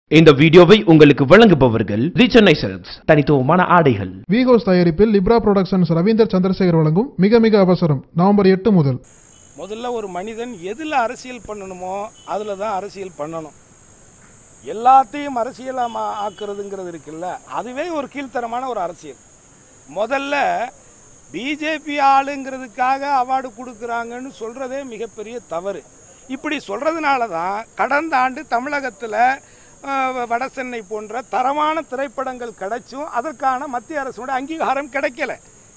இந்த வீடியோவை உங்களுக்கு வழங்குபவர்கள் தி சென்னை சில்க்ஸ் தனித்துவமான ஆடைகள் வீகோஸ் தயாரிப்பில் லிப்ரா புரொடக்ஷன்ஸ் ரவீந்தர் சந்திரசேகர் வழங்கும் மிக மிக அவசரம் நவம்பர் எட்டு முதல் முதல்ல ஒரு மனிதன் எதில் அரசியல் பண்ணணுமோ அதில் தான் அரசியல் பண்ணணும் எல்லாத்தையும் அரசியலாக ஆக்குறதுங்கிறது இருக்குல்ல அதுவே ஒரு கீழ்த்தரமான ஒரு அரசியல் முதல்ல பிஜேபி ஆளுங்கிறதுக்காக அவார்டு கொடுக்குறாங்கன்னு சொல்கிறதே மிகப்பெரிய தவறு இப்படி சொல்கிறதுனால தான் கடந்த ஆண்டு தமிழகத்தில் வட சென்னை போன்ற தரமான திரைப்படங்கள் கிடைச்சும் அதற்கான மத்திய அரசோட அங்கீகாரம் கிடைக்கல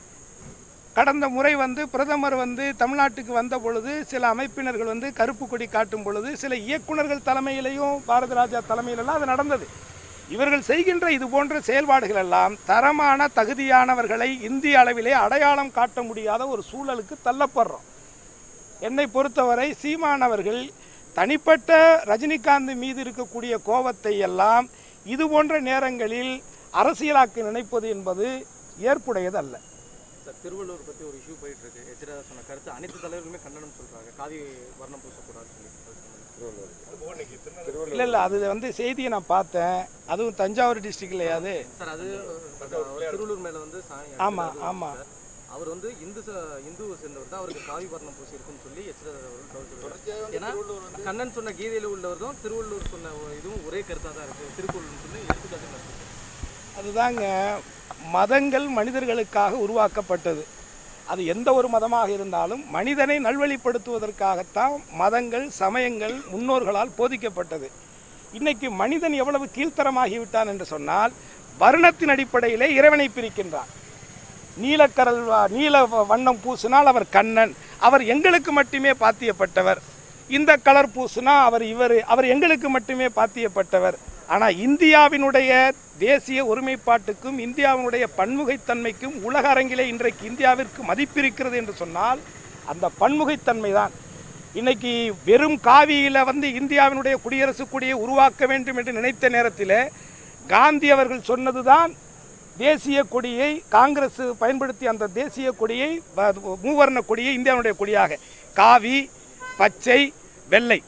கடந்த முறை வந்து பிரதமர் வந்து தமிழ்நாட்டுக்கு வந்த பொழுது சில அமைப்பினர்கள் வந்து கருப்பு கொடி காட்டும் பொழுது சில இயக்குனர்கள் தலைமையிலையும் பாரத ராஜா தலைமையிலெல்லாம் அது நடந்தது இவர்கள் செய்கின்ற இது போன்ற செயல்பாடுகள் எல்லாம் தரமான தகுதியானவர்களை இந்திய அளவிலே அடையாளம் காட்ட முடியாத ஒரு சூழலுக்கு தள்ளப்படுறோம் என்னை பொறுத்தவரை சீமான் அவர்கள் தனிப்பட்ட ரஜினிகாந்த் மீது இருக்கக்கூடிய கோபத்தை எல்லாம் இது போன்ற நேரங்களில் அரசியலாக்க நினைப்பது என்பது ஏற்புடையது அல்ல சார் திருவள்ளூர் பற்றி ஒரு இஷ்யூ போயிட்டு இருக்கு எச்ரா சொன்ன கருத்து அனைத்து தலைவர்களுமே கண்டனம் சொல்றாங்க காவி வர்ணம் பூசக்கூடாதுன்னு சொல்லி திருவள்ளூர் இல்லை இல்லை அது வந்து செய்தியை நான் பார்த்தேன் அதுவும் தஞ்சாவூர் டிஸ்ட்ரிக்ட்லையாது சார் அது திருவள்ளூர் மேல வந்து சாணி ஆமா, அடிக்கிறது ஆமா. சார். அவர் வந்து இந்து ச- இந்துவை சேர்ந்தவர் தான் அவருக்கு காவி வர்ணம் பூசி இருக்குன்னு சொல்லி எச்ரா சொல்றாரு ஏன்னா கண்ணன் சொன்ன கீதையில உள்ளவர்தான் திருவள்ளூர் சொன்ன இதுவும் ஒரே கருத்தாக தான் இருக்கு திருக்குறள் சொல்லி எடுத்துக்காட்டு இருக்கு. அதுதாங்க மதங்கள் மனிதர்களுக்காக உருவாக்கப்பட்டது அது எந்த ஒரு மதமாக இருந்தாலும் மனிதனை நல்வழிப்படுத்துவதற்காகத்தான் மதங்கள் சமயங்கள் முன்னோர்களால் போதிக்கப்பட்டது இன்னைக்கு மனிதன் எவ்வளவு கீழ்த்தரமாகிவிட்டான் என்று சொன்னால் வர்ணத்தின் அடிப்படையிலே இறைவனை பிரிக்கின்றான் நீலக்கரல் வ- நீல வ- வண்ணம் பூசினால் அவர் கண்ணன் அவர் எங்களுக்கு மட்டுமே பாத்தியப்பட்டவர் இந்த கலர் பூசினா அவர் இவர் அவர் எங்களுக்கு மட்டுமே பாத்தியப்பட்டவர் ஆனால் இந்தியாவினுடைய தேசிய ஒருமைப்பாட்டுக்கும் இந்தியாவினுடைய பன்முகைத்தன்மைக்கும் உலக அரங்கிலே இன்றைக்கு இந்தியாவிற்கு மதிப்பிருக்கிறது என்று சொன்னால் அந்த பன்முகைத்தன்மை தான் இன்னைக்கு வெறும் காவியில் வந்து இந்தியாவினுடைய குடியரசு கொடியை உருவாக்க வேண்டும் என்று நினைத்த நேரத்தில் காந்தி அவர்கள் சொன்னதுதான் தேசிய கொடியை காங்கிரஸ் பயன்படுத்தி அந்த தேசிய கொடியை வ- மூவர்ண கொடியை இந்தியாவுடைய கொடியாக காவி பச்சை வெள்ளை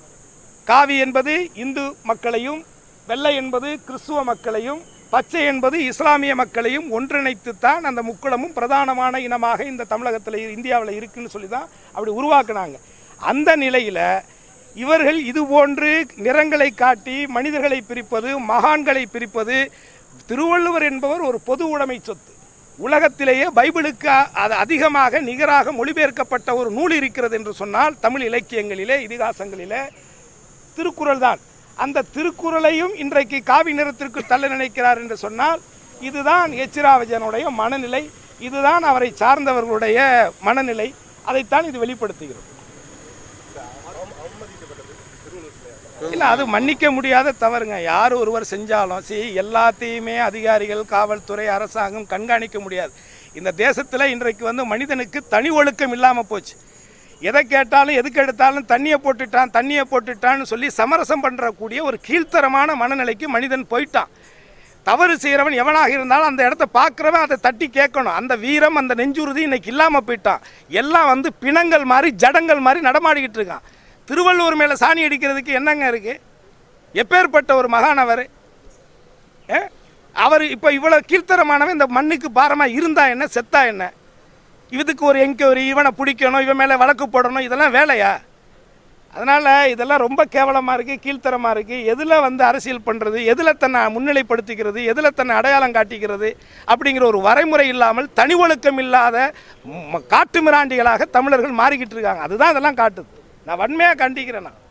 காவி என்பது இந்து மக்களையும் வெள்ளை என்பது கிறிஸ்துவ மக்களையும் பச்சை என்பது இஸ்லாமிய மக்களையும் ஒன்றிணைத்துத்தான் அந்த முக்குளமும் பிரதானமான இனமாக இந்த தமிழகத்தில் இந்தியாவில் இருக்குன்னு சொல்லி தான் அப்படி உருவாக்குனாங்க அந்த நிலையில் இவர்கள் இது போன்று நிறங்களை காட்டி மனிதர்களை பிரிப்பது மகான்களை பிரிப்பது திருவள்ளுவர் என்பவர் ஒரு பொது உடைமை சொத்து உலகத்திலேயே பைபிளுக்கு அ- அது அதிகமாக நிகராக மொழிபெயர்க்கப்பட்ட ஒரு நூல் இருக்கிறது என்று சொன்னால் தமிழ் இலக்கியங்களிலே இதிகாசங்களிலே திருக்குறள் தான் அந்த திருக்குறளையும் இன்றைக்கு காவி நிறத்திற்கு தள்ள நினைக்கிறார் என்று சொன்னால் இதுதான் எச்சிராவஜனுடைய மனநிலை இதுதான் அவரை சார்ந்தவர்களுடைய மனநிலை அதைத்தான் இது வெளிப்படுத்துகிறது இல்லை அது மன்னிக்க முடியாத தவறுங்க யார் ஒருவர் செஞ்சாலும் சி எல்லாத்தையுமே அதிகாரிகள் காவல்துறை அரசாங்கம் கண்காணிக்க முடியாது இந்த தேசத்தில் இன்றைக்கு வந்து மனிதனுக்கு தனி ஒழுக்கம் இல்லாமல் போச்சு எதை கேட்டாலும் எதுக்கு எடுத்தாலும் தண்ணியை போட்டுட்டான் தண்ணியை போட்டுட்டான்னு சொல்லி சமரசம் பண்ணுறக்கூடிய ஒரு கீழ்த்தரமான மனநிலைக்கு மனிதன் போயிட்டான் தவறு செய்கிறவன் எவனாக இருந்தாலும் அந்த இடத்த பார்க்குறவன் அதை தட்டி கேட்கணும் அந்த வீரம் அந்த நெஞ்சுறுதி இன்னைக்கு இல்லாமல் போயிட்டான் எல்லாம் வந்து பிணங்கள் மாதிரி ஜடங்கள் மாதிரி நடமாடிக்கிட்டு இருக்கான் திருவள்ளூர் மேலே சாணி அடிக்கிறதுக்கு என்னங்க இருக்குது எப்பேற்பட்ட ஒரு மகானவர் ஏ? அவர் இப்போ இவ்வளோ கீழ்த்தரமானவன் இந்த மண்ணுக்கு பாரமாக இருந்தா என்ன செத்தா என்ன இதுக்கு ஒரு என்கொயரி இவனை பிடிக்கணும் இவன் மேலே வழக்கு போடணும் இதெல்லாம் வேலையா அதனால் இதெல்லாம் ரொம்ப கேவலமாக இருக்குது கீழ்த்தரமாக இருக்குது எதில் வந்து அரசியல் பண்ணுறது எதில் தன்னை முன்னிலைப்படுத்திக்கிறது எதில் தன்னை அடையாளம் காட்டிக்கிறது அப்படிங்கிற ஒரு வரைமுறை இல்லாமல் தனி ஒழுக்கம் இல்லாத ம- காட்டு மிராண்டிகளாக தமிழர்கள் மாறிக்கிட்டு இருக்காங்க அதுதான் இதெல்லாம் காட்டுது நான் வன்மையாக கண்டிக்கிறேன் நான்